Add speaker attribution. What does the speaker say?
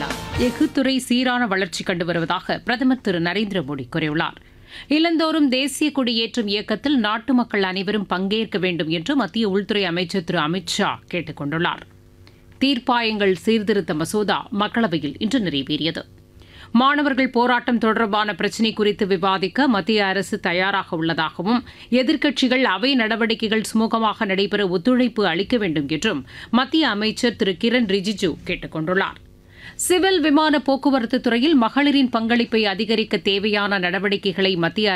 Speaker 1: கூறியுள்ளார் எஃகு துறை சீரான வளர்ச்சி கண்டு வருவதாக பிரதமர் திரு நரேந்திர மோடி கூறியுள்ளார் இல்லந்தோறும் தேசிய கொடியேற்றும் இயக்கத்தில் நாட்டு மக்கள் அனைவரும் பங்கேற்க வேண்டும் என்று மத்திய உள்துறை அமைச்சர் திரு அமித் ஷா கேட்டுக் கொண்டுள்ளார் தீர்ப்பாயங்கள் சீர்திருத்த மசோதா மக்களவையில் இன்று நிறைவேறியது மாணவர்கள் போராட்டம் தொடர்பான பிரச்சினை குறித்து விவாதிக்க மத்திய அரசு தயாராக உள்ளதாகவும் எதிர்க்கட்சிகள் அவை நடவடிக்கைகள் சுமூகமாக நடைபெற ஒத்துழைப்பு அளிக்க வேண்டும் என்றும் மத்திய அமைச்சர் திரு கிரண் ரிஜிஜு கேட்டுக் கொண்டுள்ளார் சிவில் விமான போக்குவரத்து துறையில் மகளிரின் பங்களிப்பை அதிகரிக்க தேவையான நடவடிக்கைகளை மத்திய